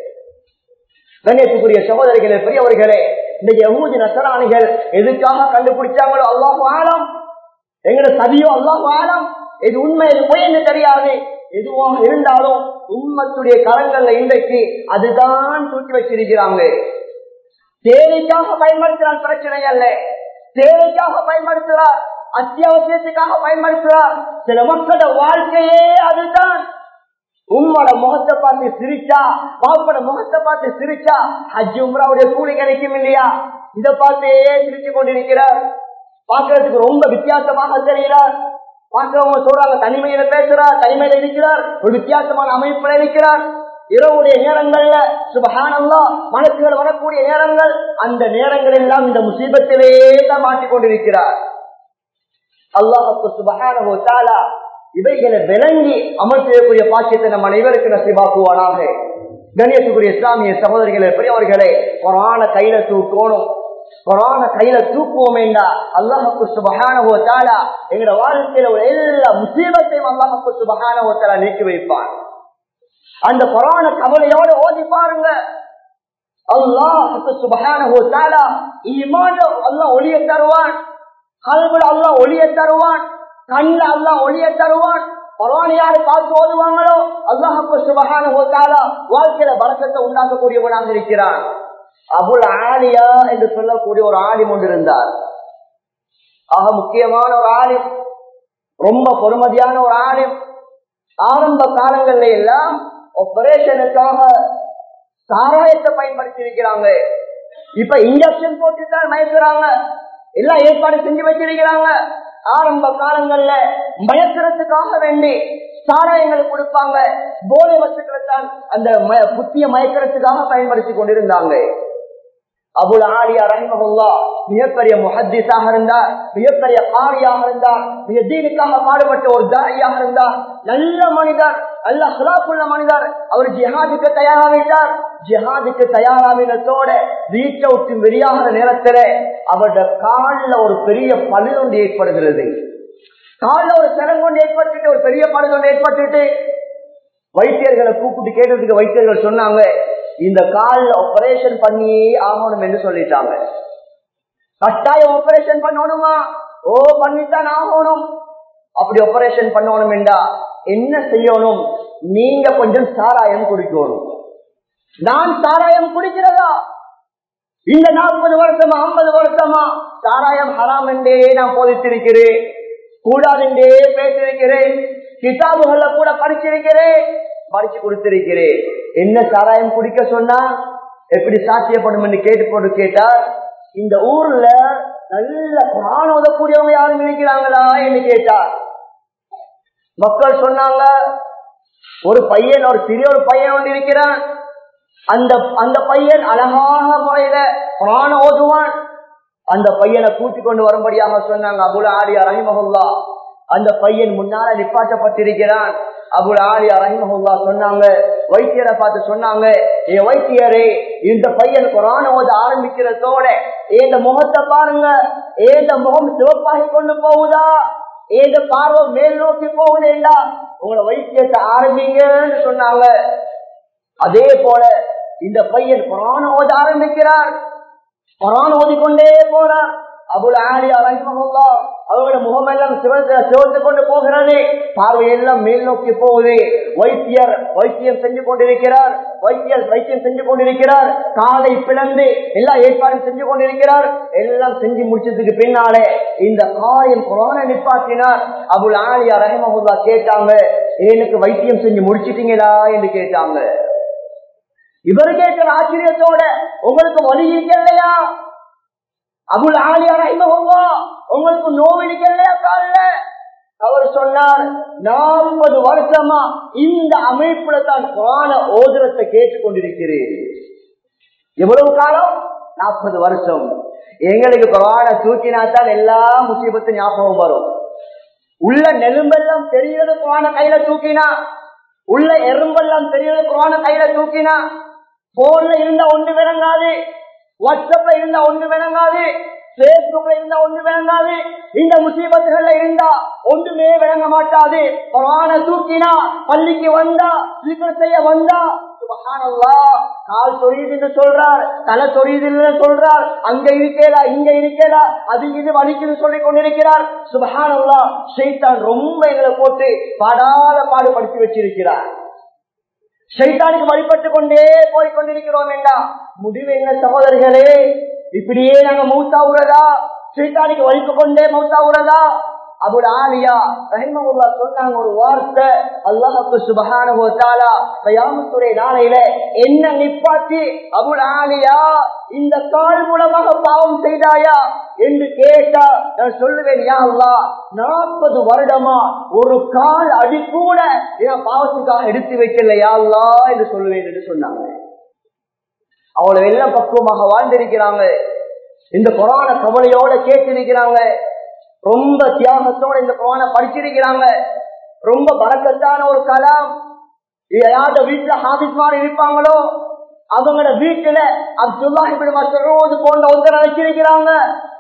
கணேசுக்குரிய சகோதரிகளே பெரியவர்களே இந்த யகூதி நசராணிகள் எதுக்காக கண்டுபிடிச்சாங்களோ அல்லாஹ் ஆழம் எங்கட சதியோ அல்லாஹ் ஆழம் இது உண்மை இது பொய் என்று தெரியாது எதுவாக இருந்தாலும் உண்மத்துடைய கரங்கள்ல இன்றைக்கு அதுதான் தூக்கி வச்சிருக்கிறாங்க தேவைக்காக பயன்படுத்துறான் பிரச்சனை அல்ல தேவைக்காக பயன்படுத்துறார் அத்தியாவசியத்துக்காக பயன்படுத்துறார் சில மக்களோட வாழ்க்கையே அதுதான் உம்மோட முகத்தை பார்த்து சிரிச்சா பாப்போட முகத்தை பார்த்து சிரிச்சா ஹஜ் உம்ராவுடைய கூலி கிடைக்கும் இல்லையா இதை பார்த்தே சிரிச்சு கொண்டிருக்கிறார் பார்க்கறதுக்கு ரொம்ப வித்தியாசமாக தெரிகிறார் பார்க்கிறவங்க சொல்றாங்க தனிமையில பேசுறார் தனிமையில இருக்கிறார் ஒரு வித்தியாசமான அமைப்புல இருக்கிறார் இரவுடைய நேரங்கள்ல சுபகானல்லா மனசுகள் வரக்கூடிய நேரங்கள் அந்த நேரங்கள் எல்லாம் இந்த முசீபத்திலே தான் மாட்டிக்கொண்டிருக்கிறார் அல்லாஹுக்கு சுபகானோ தாலா இவைகளை விளங்கி அமல் செய்யக்கூடிய பாக்கியத்தை நம் அனைவருக்கு நசிபாக்குவானாக கணேசுக்குரிய இஸ்லாமிய சகோதரிகளே பெரியவர்களே கொரான கையில தூக்கணும் கொரான கையில தூக்குவோம் என்றா அல்லாஹுக்கு சுபகானவோ தாலா எங்களோட வாழ்க்கையில உள்ள எல்லா முசீபத்தையும் அல்லாஹுக்கு சுபகானவோ தாலா நீக்கி வைப்பான் அந்த கொரான கவலையோட ஓதி பாருங்க அல்லாஹுக்கு சுபகானவோ தாலா ஈமான் அல்லாஹ் ஒளிய தருவான் கல்வில அல்லாஹ் ஒளிய தருவான் கண்ணில் அல்லா ஒளிய தருவான் பரவான யாரு பார்த்து ஓதுவாங்களோ அல்லாஹப்பு சுபகான ஓத்தாலா வாழ்க்கையில பலக்கத்தை உண்டாக்கக்கூடியவனாக இருக்கிறான் அபுல் ஆலியா என்று சொல்லக்கூடிய ஒரு ஆலி கொண்டிருந்தார் ஆக முக்கியமான ஒரு ஆலிம் ரொம்ப பொறுமதியான ஒரு ஆலிம் ஆரம்ப காலங்கள்ல எல்லாம் ஆபரேஷனுக்காக சாராயத்தை பயன்படுத்தி இருக்கிறாங்க இப்ப இன்ஜெக்ஷன் போட்டு தான் மயக்கிறாங்க எல்லாம் ஏற்பாடு செஞ்சு வச்சிருக்கிறாங்க ஆரம்ப காலங்கள்ல மயக்கிறதுக்காக வேண்டி சாராயங்கள் கொடுப்பாங்க போதை வச்சுக்களை தான் அந்த மய- புத்திய மயக்கிறதுக்காக பயன்படுத்தி கொண்டிருந்தாங்க அபுல் ஆலியா ரஹிமஹுல்லா மிகப்பெரிய முஹத்திஸாக இருந்தார் மிகப்பெரிய காரியாக இருந்தார் மிக தீனுக்காக பாடுபட்ட ஒரு தாரியாக இருந்தார் நல்ல மனிதர் நல்ல ஹிலாப்புள்ள மனிதர் அவர் ஜிஹாதுக்கு தயாராகிட்டார் ஜிஹாதுக்கு தயாராகினத்தோட வீட்டை விட்டு வெளியாகிற நேரத்துல அவருடைய காலில் ஒரு பெரிய பழு ஒன்று ஏற்படுகிறது காலில் ஒரு சிரம் கொண்டு ஏற்பட்டுட்டு ஒரு பெரிய பழு ஒன்று ஏற்பட்டுட்டு வைத்தியர்களை கூப்பிட்டு கேட்டதுக்கு வைத்தியர்கள் சொன்னாங்க இந்த காலில் ஆபரேஷன் பண்ணியே ஆகணும் என்று சொல்லிட்டாங்க கட்டாயம் ஆபரேஷன் பண்ணணுமா ஓ பண்ணித்தான் ஆகணும் அப்படி ஆபரேஷன் பண்ணணும் என்றா என்ன செய்யணும் நீங்க கொஞ்சம் சாராயம் குடிக்கணும் நான் சாராயம் குடிக்கிறதா இந்த நாற்பது வருஷமா ஐம்பது வருஷமா சாராயம் ஹராம் என்றே நான் போதித்திருக்கிறேன் கூடாது என்றே பேசியிருக்கிறேன் கிதாபுகள்ல கூட படிச்சிருக்கிறேன் படிச்சு கொடுத்திருக்கிறேன் என்ன சாராயம் குடிக்க சொன்னா எப்படி சாத்தியப்படும் என்று கேட்டு போட்டு கேட்டார் இந்த ஊர்ல நல்ல குரான் ஓதக்கூடியவங்க யாரும் நினைக்கிறாங்களா என்று கேட்டார் மக்கள் சொன்னாங்க ஒரு பையன் ஒரு சிறிய ஒரு பையன் ஒன்று இருக்கிறான் அந்த அந்த பையன் அழகாக முறையில குரான ஓதுவான் அந்த பையனை கூட்டிக் கொண்டு வரும்படியாக சொன்னாங்க அபுல் ஆலியா ரஹிமஹுல்லா அந்த பையன் முன்னால நிப்பாட்டப்பட்டிருக்கிறான் அபுல் ஆலியா ரஹிமஹுல்லா சொன்னாங்க வைத்தியரை பார்த்து சொன்னாங்க ஏ வைத்தியரே இந்த பையன் குரான ஓத ஆரம்பிக்கிறதோட ஏந்த முகத்தை பாருங்க ஏந்த முகம் சிவப்பாகி கொண்டு போகுதா ஏந்த பார்வை மேல் நோக்கி போகுதேண்டா உங்களோட வைத்தியத்தை ஆரம்பிங்கன்னு சொன்னாங்க அதே போல இந்த பையன் குரான் ஓத ஆரம்பிக்கிறார் குரான் ஓதிக்கொண்டே போறார் அபுல் ஆலியா ரஹிமஹுல்லா அவங்களோட முகமெல்லாம் சிவந்து சிவந்து கொண்டு போகிறது பார்வையெல்லாம் மேல் நோக்கி போகுது வைத்தியர் வைத்தியம் செஞ்சு கொண்டிருக்கிறார் வைத்தியர் வைத்தியம் செஞ்சு கொண்டிருக்கிறார் காலை பிளந்து எல்லா ஏற்பாடும் செஞ்சு கொண்டிருக்கிறார் எல்லாம் செஞ்சு முடிச்சதுக்கு பின்னாலே இந்த காயம் குரான நிப்பாட்டினார் அபுல் ஆலியா ரஹிமஹுல்லா கேட்டாங்க எனக்கு வைத்தியம் செஞ்சு முடிச்சிட்டீங்களா என்று கேட்டாங்க இவர் கேட்கிற ஆச்சரியத்தோட உங்களுக்கு வலி இருக்கலையா அபுல் ஆலியா ரஹிமஹுல்லா உங்களுக்கு நோவு இருக்கலையா காலில் அவர் சொன்னார் நாற்பது வருஷமா இந்த அமைப்புல தான் குரான ஓதுரத்தை கேட்டுக்கொண்டிருக்கிறேன் எவ்வளவு காலம் நாற்பது வருஷம் எங்களுக்கு குரான தூக்கினாத்தான் எல்லா முசீபத்து ஞாபகம் வரும் உள்ள நெலும்பெல்லாம் தெரிகிறது குரான கையில தூக்கினா உள்ள எறும்பெல்லாம் தெரிகிறது குரான கையில தூக்கினா போன்ல இருந்தா ஒன்று விளங்காது வாட்ஸ்அப்ல இருந்தா ஒன்று விளங்காது பேஸ்புக்ல இருந்தா ஒன்று விளங்காது இந்த முசீபத்துகள்ல இருந்தா ஒன்றுமே விளங்க மாட்டாது குரான தூக்கினா பள்ளிக்கு வந்தா சீக்கிரம் செய்ய வந்தா சுபஹானல்லாஹ் கால் தொழில் என்று சொல்றார் தலை தொழில் சொல்றார் அங்க இருக்கேடா இங்க இருக்கேடா அது இது வலிக்குது சொல்லி கொண்டிருக்கிறார் சுபஹானல்லா ஷைத்தான் ரொம்ப எங்களை போட்டு பாடாத பாடுபடுத்தி வச்சிருக்கிறார் ஷைத்தானுக்கு வழிபட்டு கொண்டே போய் கொண்டிருக்கிறோம் என்றா முடிவு என்ன சகோதரர்களே இப்படியே நாங்க மௌத்தாவுறதா ஷைத்தானுக்கு வலிப்பு கொண்டே மௌத்தாவுறதா அபுல் ஆலியா ரஹிமகுல்லா சொன்னாங்க ஒரு வார்த்தை அல்லாஹுக்கு சுபஹான கயாமத்துறை நாளையில என்ன நிப்பாட்டி அபுல் ஆலியா இந்த கால் மூலமாக பாவம் செய்தாயா என்று கேட்டா நான் சொல்லுவேன் யா அல்லா நாற்பது வருடமா ஒரு கால் அடி கூட என் பாவத்துக்காக எடுத்து வைக்கல யா அல்லா என்று சொல்லுவேன் என்று சொன்னாங்க அவ்வளவு எல்லாம் பக்குவமாக வாழ்ந்திருக்கிறாங்க இந்த கொரோன கவலையோட கேட்டிருக்கிறாங்க ரொம்ப தியாகத்தோட இந்த குரான படிச்சிருக்கிறாங்க ரொம்ப பறக்கத்தான ஒரு கலாம் யார்ட வீட்டுல ஹாபிஸ்மார் இருப்பாங்களோ அவங்களோட வீட்டுல அப்துல்லாஹிபின் மசரோது போன்ற ஒருத்தரை வச்சிருக்கிறாங்க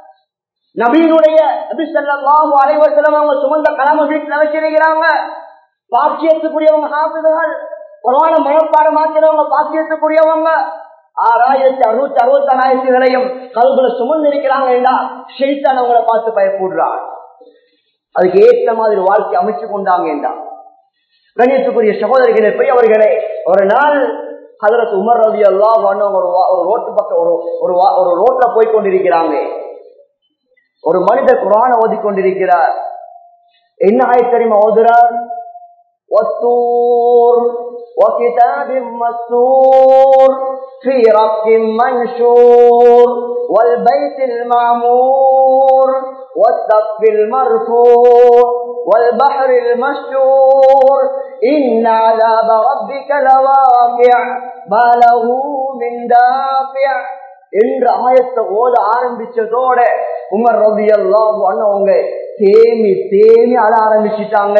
நபீனுடைய நபி ஸல்லல்லாஹு அலைஹி வஸல்லம் அவங்க சுமந்த கலாம வீட்டுல வச்சிருக்கிறாங்க பாக்கியத்துக்குரியவங்க ஹாபிதுகள் குரான மனப்பாடமாக்கிறவங்க பாக்கியத்துக்குரியவங்க ஆறாயிரத்தி அறுநூத்தி அறுபத்தி ஆறாயிரத்திகளையும் கல்குல சுமந்து இருக்கிறாங்க ஷெய்தான் அவங்களை பார்த்து பயப்படுறார் அதுக்கு ஏற்ற மாதிரி வாழ்க்கை அமைச்சு கொண்டாங்க கணியத்துக்குரிய சகோதரிகளை போய் அவர்களே ஒரு நாள் அதற்கு உமர் ரவி அல்லா ஒரு ஒரு ரோட்டு பக்கம் ஒரு ஒரு ஒரு ரோட்ல போய் கொண்டிருக்கிறாங்க ஒரு மனிதர் குரான ஓதிக்கொண்டிருக்கிறார் என்ன ஆய தெரியுமா ஓதுறார் والطور وكتاب مسطور في رق منشور والبيت المعمور والسقف المرفوع والبحر المشهور إن عذاب ربك لواقع ما له من دافع என்ற ஆயத்தை ஓத ஆரம்பிச்சதோட உமர் ரவி எல்லாம் அவங்க தேமி தேமி அழ ஆரம்பிச்சிட்டாங்க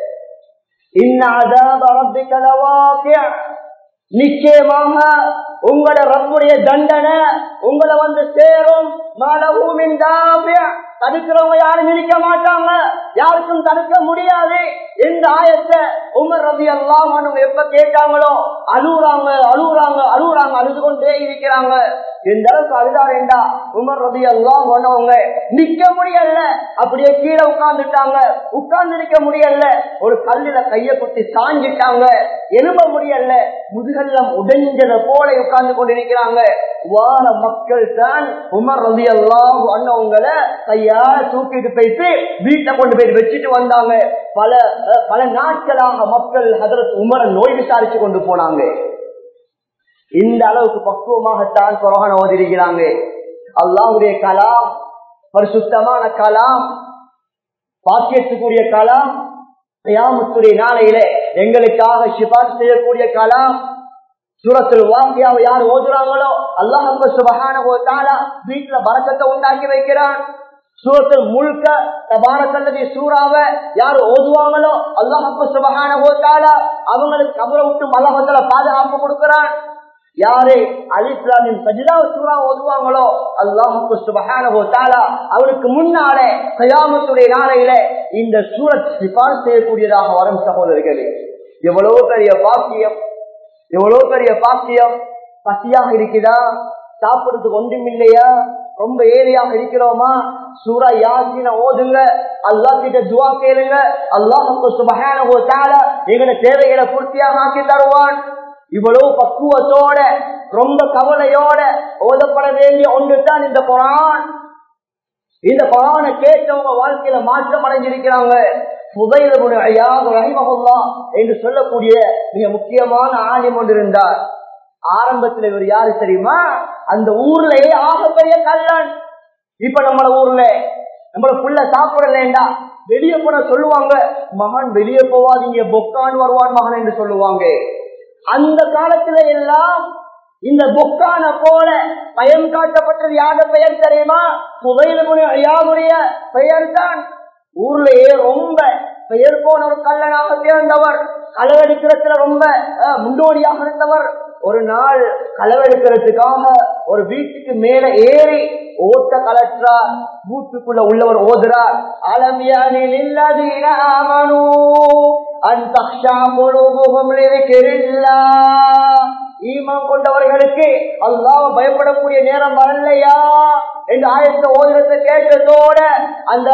நிச்சயமாக உங்களோட ரப்புடைய தண்டனை உங்களை வந்து சேரும் மலவுமின் தடுக்கிறவங்க யாரும் இருக்க மாட்டாங்க யாருக்கும் தடுக்க முடியாது எந்த ஆயத்தை உமர் ரவி எல்லாம் எப்ப கேட்டாங்களோ அழுகுறாங்க அழுகுறாங்க அழுகுறாங்க அழுது கொண்டே இருக்கிறாங்க எந்த அளவுக்கு அழுதாரேண்டா உமர் ரவி எல்லாம் பண்ணவங்க நிக்க முடியல அப்படியே கீழே உட்கார்ந்துட்டாங்க உட்கார்ந்து நிக்க முடியல ஒரு கல்லுல கைய குத்தி சாஞ்சிட்டாங்க எழும்ப முடியல முதுகெல்லாம் உடைஞ்சத போல உட்கார்ந்து கொண்டிருக்கிறாங்க வார மக்கள் தான் உமர் ரவி எல்லாம் அண்ணவங்களை கையால தூக்கிட்டு போயிட்டு வீட்டை கொண்டு போய் வச்சுட்டு வந்தாங்க பல பல நாட்களாக மக்கள் ஹதரத் உமரை நோய் விசாரிச்சு கொண்டு போனாங்க இந்த அளவுக்கு பக்குவமாகத்தான் குரான் ஓதிருக்கிறாங்க அல்லாவுடைய கலாம் பரிசுத்தமான கலாம் பாக்கியத்துக்குரிய கலாம் கயாமத்துடைய நாளையில எங்களுக்காக சிபார் செய்யக்கூடிய கலாம் சூரத்தில் வாக்கியாவை யார் ஓதுறாங்களோ அல்லாஹ் சுபகான வீட்டுல பறக்கத்தை உண்டாக்கி வைக்கிறான் சூரத்தில் முழுக்க தபாரக்கல்லதி சூறாவை யார் ஓதுவாங்களோ அல்லாஹ் சுபகான அவங்களுக்கு கபரை விட்டு அல்லாஹத்துல பாதுகாப்பு கொடுக்கிறான் யாரு அலிஸ்லாமின் சஜிதா சூறா ஓதுவாங்களோ அல்லாஹுக்கு சுபஹானஹு தஆலா அவருக்கு முன்னாலே கயாமத்துடைய நாளையில இந்த சூரத் சிபார் செய்யக்கூடியதாக வரும் சகோதரர்களே எவ்வளவு பெரிய பாக்கியம் எவ்வளவு பெரிய பாக்கியம் பசியாக இருக்குதா சாப்பிடுறதுக்கு ஒன்றும் இல்லையா ரொம்ப ஏரியாக இருக்கிறோமா சூரா யாசின ஓதுங்க அல்லா கிட்ட துவா கேளுங்க அல்லாஹுக்கு சுபஹானஹு தஆலா எங்களோட தேவைகளை பூர்த்தியாக ஆக்கி தருவான் இவ்வளவு பக்குவத்தோட ரொம்ப கவலையோட ஓதப்பட வேண்டிய ஒன்று தான் இந்த குரான் இந்த குரானை கேட்டவங்க வாழ்க்கையில மாற்றம் அடைஞ்சிருக்கிறாங்க என்று சொல்லக்கூடிய மிக முக்கியமான ஆலயம் ஒன்று இருந்தார் ஆரம்பத்தில் இவர் யாரு தெரியுமா அந்த ஊர்லயே ஆகப்பெரிய கல்லன் இப்ப நம்மள ஊர்ல நம்மள புள்ள சாப்பிடலேண்டா வெளியே போன சொல்லுவாங்க மகன் வெளியே போவாதீங்க பொக்கான் வருவான் மகன் என்று சொல்லுவாங்க அந்த காலத்துல எல்லாம் இந்த பொக்கான போல பயம் காட்டப்பட்டது யார பெயர் தெரியுமா புகையிலுடைய பெயர் தான் ஊர்லயே ரொம்ப பெயர் போன ஒரு கல்லனாக சேர்ந்தவர் களவெடுக்கிறதுல ரொம்ப முன்னோடியாக இருந்தவர் ஒரு நாள் களவெடுக்கிறதுக்காக ஒரு வீட்டுக்கு மேல ஏறி ஓட்ட கலற்றார் வீட்டுக்குள்ள உள்ளவர் ஓதுறார் அலமியானில் இல்லதீன ஆமனு அன் தக்ஷா குலூபுஹும் லிذிக்ரில்லாஹ் ஈமான் கொண்டவர்களுக்கு அல்லாஹ் பயப்படக்கூடிய நேரம் வரலையா என்று ஆயத்த ஓதுறத கேட்டதோட அந்த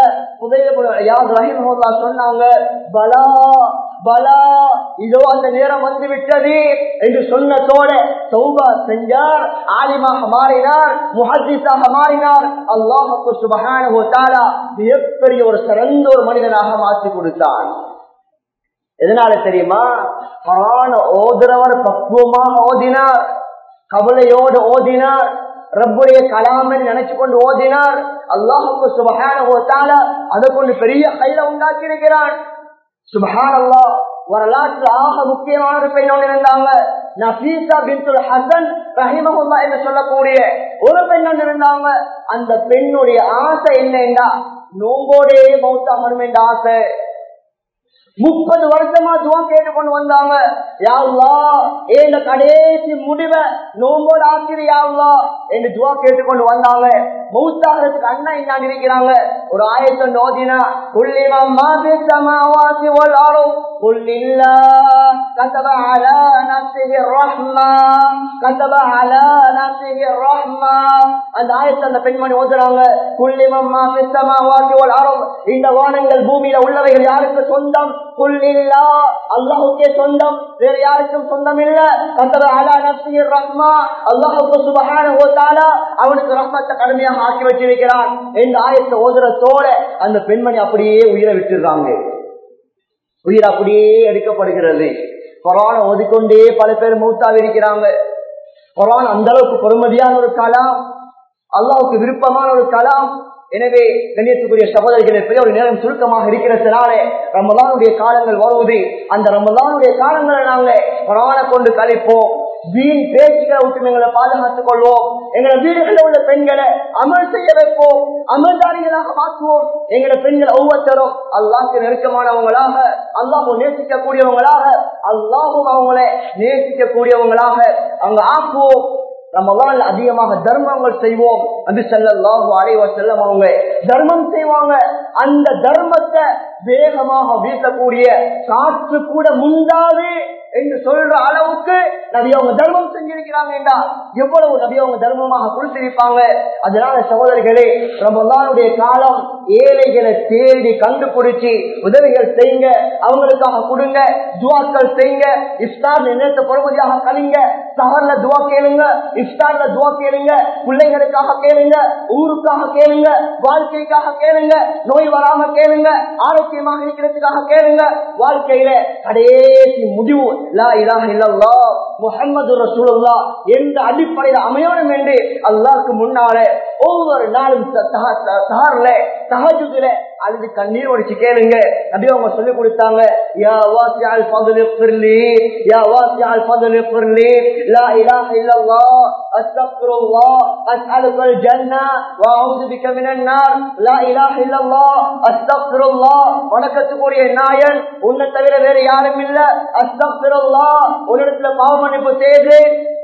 சொன்னாங்க பலா பலா இதோ அந்த நேரம் வந்து விட்டது என்று சொன்னதோட சௌபா செஞ்சார் ஆலிமாக மாறினார் முஹத்திஸாக மாறினார் அல்லாஹுக்கு சுபகான மிகப்பெரிய ஒரு சிறந்த ஒரு மனிதனாக மாற்றி கொடுத்தான் எதனால தெரியுமா பரான ஓதுறவர் பக்குவமாக ஓதினார் கவலையோடு ஓதினார் ரப்புடைய கலாமன் நினைச்சு கொண்டு ஓதினார் அல்லாஹுக்கு சுபகான அதை கொண்டு பெரிய கையில உண்டாக்கி இருக்கிறான் சுபஹான் அல்லா வரலாற்று ஆக முக்கியமான ஒரு பெண் ஒன்று இருந்தாங்க நபீசா பின்துல் ஹசன் ரஹிமஹுல்லா என்று சொல்லக்கூடிய ஒரு பெண் ஒன்று இருந்தாங்க அந்த பெண்ணுடைய ஆசை என்னண்டா நோம்போடே மௌத்தாகணும் என்ற ஆசை முப்பது வருஷமா துவா கேட்டு கொண்டு வந்தாங்க யாவ்லா ஏந்த கடைசி முடிவை நோம்போடு ஆக்கிரியாவ்லா என்று துவா கேட்டு கொண்டு வந்தாங்க மௌத்தாகிறதுக்கு அண்ணா இன்னாங்க இருக்கிறாங்க ஒரு ஆயத்தை நோதினா குள்ளிமம் மாபி சமாவாசி ஒல் ஆளும் குள்ளில்லா கதப அலா நப்சிஹி ரஹ்மா கதப அலா நப்சிஹி ரஹ்மா அந்த ஆயத்தை அந்த பெண்மணி ஓதுறாங்க குள்ளிமம் மாபி சமாவாசி ஒல் ஆளும் இந்த வானங்கள் பூமியில உள்ளவைகள் யாருக்கு சொந்தம் புல்லில்லா அல்லாஹுக்கே சொந்தம் வேற யாருக்கும் சொந்தம் இல்ல கத்தர அலா நப்சிர் ரஹ்மா அல்லாஹுக்கு சுபஹானஹு வ தஆலா அவனுக்கு ரஹ்மத்தை கடுமையாக ஆக்கி வச்சிருக்கிறான் இந்த ஆயத்தை ஓதுறதோட அந்த பெண்மணி அப்படியே உயிரை விட்டுறாங்க உயிர் அப்படியே எடுக்கப்படுகிறது கொரோனா ஓதிக்கொண்டே பல பேர் மூத்தாவி இருக்கிறாங்க கொரோனா அந்த அளவுக்கு பொறுமதியான ஒரு கலாம் அல்லாவுக்கு விருப்பமான ஒரு கலாம் எனவே கண்ணியத்துக்குரிய சகோதரிகளை பெரிய ஒரு நேரம் சுருக்கமாக இருக்கிறதுனால ரமலானுடைய காலங்கள் வருவது அந்த ரமலானுடைய காலங்களை நாங்க கொரோனா கொண்டு கழிப்போம் வீண் பேச்சுகளை விட்டு எங்களை பாதுகாத்துக் கொள்வோம் எங்களை வீடுகளில் உள்ள பெண்களை அமல் செய்ய வைப்போம் அமல்தாரிகளாக மாற்றுவோம் எங்களை பெண்கள் ஒவ்வொருத்தரும் அல்லாஹ்க்கு நெருக்கமானவங்களாக அல்லாஹ் நேசிக்கக்கூடியவங்களாக அல்லாஹும் அவங்களை நேசிக்கக்கூடியவங்களாக அங்க ஆக்குவோம் ரமலான் அதிகமாக தர்மங்கள் செய்வோம் அது செல்லாஹு அலைவ செல்லம் அவங்க தர்மம் செய்வாங்க அந்த தர்மத்தை வேகமாக வீசக்கூடிய காற்று கூட முந்தாது என்று சொல்ற அளவுக்கு நபி அவங்க தர்மம் செஞ்சிருக்கிறாங்க என்றா எவ்வளவு நபி அவங்க தர்மமாக கொடுத்திருப்பாங்க அதனால சகோதரிகளே ரமலானுடைய காலம் ஏழைகளை தேடி கண்டுபிடிச்சு உதவிகள் செய்யுங்க அவங்களுக்காக கொடுங்க துவாக்கள் செய்யுங்க இஃப்தார் நேரத்தை பொறுமதியாக கழிங்க சஹர்ல துவா கேளுங்க இஃப்தார்ல துவா கேளுங்க பிள்ளைகளுக்காக கேளுங்க ஊருக்காக கேளுங்க வாழ்க்கைக்காக கேளுங்க நோய் வராம கேளுங்க ஆரோக்கியமாக இருக்கிறதுக்காக கேளுங்க வாழ்க்கையில கடைசி முடிவு லா இலாஹ இல்லல்லாஹ் முஹம்மது ரசூலுல்லாஹ் என்ற அடிப்படையில் அமையணும் என்று அல்லாஹ்க்கு முன்னாலே ஒவ்வொரு நாளும் சஹர்ல தஹஜுதுல அழுது கண்ணீர் ஒடிச்சு கேளுங்க அப்படியே அவங்க சொல்லி கொடுத்தாங்க யா வாசியால் ஃபضل اغفر لي يا واسع الفضل اغفر لي لا اله الا الله استغفر الله اسالك الجنه واعوذ بك من النار لا اله الا الله استغفر الله வணக்கத்துக்குரிய நாயன் உன்னை தவிர வேற யாரும் இல்ல அஸ்தக்ஃபிர் அல்லாஹ் உன்னிடத்துல பாவ மன்னிப்பு செய்து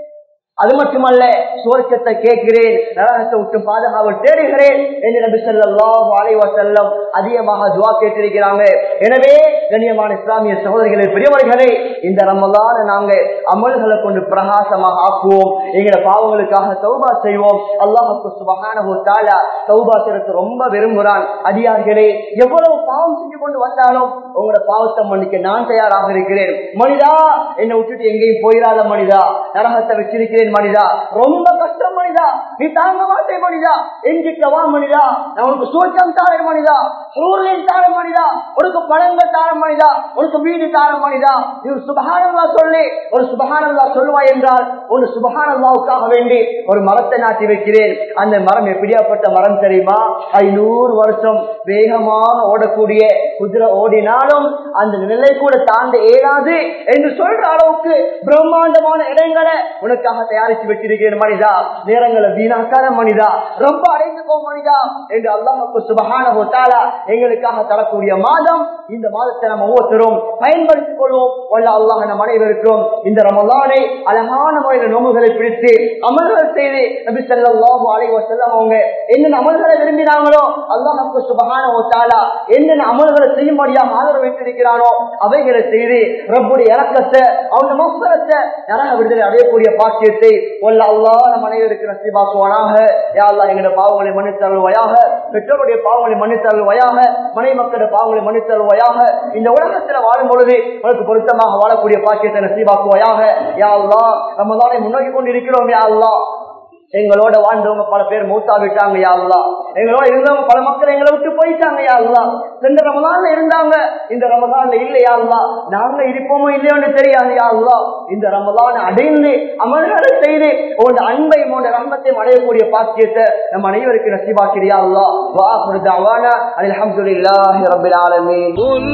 அது மட்டுமல்ல சுவர்க்கத்தை கேட்கிறேன் நரகத்தை விட்டு பாதுகாவல் தேடுகிறேன் என்று நபி ஸல்லல்லாஹு அலைஹி வஸல்லம் அதிகமாக துஆ கேட்டிருக்கிறாங்க எனவே கண்ணியமான இஸ்லாமிய சகோதரிகளே பெரியவர்களே இந்த ரமலான நாங்க அமல்களை கொண்டு பிரகாசமாக ஆக்குவோம் எங்களோட பாவங்களுக்காக தௌபா செய்வோம் அல்லாஹுக்கு சுபஹானஹு தஆலா தௌபா செய்யறது ரொம்ப விரும்புறான் அடியார்களே எவ்வளவு பாவம் செஞ்சு கொண்டு வந்தாலும் உங்களோட பாவத்தை மன்னிக்க நான் தயாராக இருக்கிறேன் மனிதா என்னை விட்டுட்டு எங்கேயும் போயிடாத மனிதா நரகத்தை வச்சிருக்கிறேன் மனிதா ரொம்ப கஷ்டம் மனிதா நீ தாங்க மாட்டே மனிதா எங்கிட்ட வா மனிதா நான் உனக்கு சோச்சம் தாரேன் மனிதா சூரியன் தார மனிதா உனக்கு பழங்கள் தார மனிதா உனக்கு வீடு தார மனிதா நீ ஒரு சுபகானல்லா சொல்லி ஒரு சுபகானல்லா சொல்லுவாய் என்றால் ஒரு சுபகானல்லாவுக்காக வேண்டி ஒரு மரத்தை நாட்டி வைக்கிறேன் அந்த மரம் எப்படியாப்பட்ட மரம் தெரியுமா ஐநூறு வருஷம் வேகமாக ஓடக்கூடிய குதிரை ஓடினாலும் அந்த நிலை கூட தாண்ட இயலாது என்று சொல்ற அளவுக்கு பிரம்மாண்டமான இடங்களை உனக்காக தயாரித்து வச்சிருக்கிறேன் மனிதா நேரங்களை வீணாக்காத மனிதா ரொம்ப அடைந்து போ மனிதா என்று அல்லாஹுக்கு சுபகான தாலா எங்களுக்காக தரக்கூடிய மாதம் இந்த மாதத்தை நம்ம ஒவ்வொருத்தரும் பயன்படுத்திக் கொள்வோம் வல்ல அல்லாஹ் நம் அனைவருக்கும் இந்த ரமலானை அழகான முறையில் நோம்புகளை பிடித்து அமல்கள் செய்து நபி ஸல்லல்லாஹு அலைஹி வஸல்லம் அவங்க என்னென்ன அமல்களை விரும்பினாங்களோ அல்லாஹ்வுக்கு சுபஹானஹு வ தஆலா என்னென்ன அமல்களை செய்யும்படியாக ஆதரவு வைத்திருக்கிறானோ அவைகளை செய்து ரப்புடைய இறக்கத்தை அவங்க மஃபரத்தை நரக விடுதலை அடையக்கூடிய பாக்கியத்தை வல்ல அல்லாஹ் நம் அனைவருக்கு நசீபாக்குவானாக யா அல்லாஹ் எங்களுடைய பாவங்களை மன்னித்தருள்வாயாக பெற்றோருடைய பாவங்களை மன்னித்தருள்வாயாக மனை மக்களுடைய பாவங்களை மன்னித்தருள்வாயாக இந்த உலகத்துல வாழும் பொழுது உனக்கு பொருத்தமாக வாழக்கூடிய பாக்கியத்தை நசீபாக்குவாயாக யா அல்லாஹ் ரமலானை முன்னோக்கி கொண்டு இருக்கிறோம் யா அல்லாஹ் எங்களோட வாழ்ந்தவங்க பல பேர் மூத்தா விட்டாங்க யா அல்லா எங்களோட இருந்தவங்க பல மக்கள் எங்களை விட்டு போயிட்டாங்க யா அல்லா சென்ற ரமலான்ல இருந்தாங்க இந்த ரமலான்ல இல்லையா அல்லா நாங்க இருப்போமோ இல்லையோன்னு தெரியாது யா அல்லா இந்த ரமலான் அடைந்து அமல்களை செய்து உன் அன்பை உன் ரம்மத்தையும் அடையக்கூடிய பாக்கியத்தை நம்ம அனைவருக்கு நசிபாக்கிறியா அல்லா வாஹுரு தவானா அல்ஹம்துலில்லாஹி ரப்பில் ஆலமீன் قل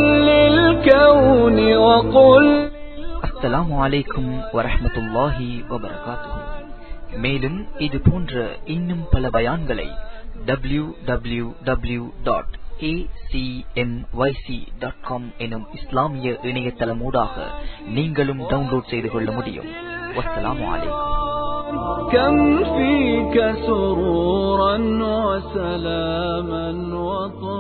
للكون وقل அஸ்ஸலாமு அலைக்கும் வரஹ்மத்துல்லாஹி வபரகாத்துஹு மேலும் இது போன்ற இன்னும் பல பயான்களை டபிள்யூ டபிள்யூ டபிள்யூ டாட் எனும் இஸ்லாமிய இணையதளமூடாக நீங்களும் டவுன்லோட் செய்து கொள்ள முடியும் வஸ்ஸலாமு அலைக்கும் كم فيك سرورا وسلاما وطهورا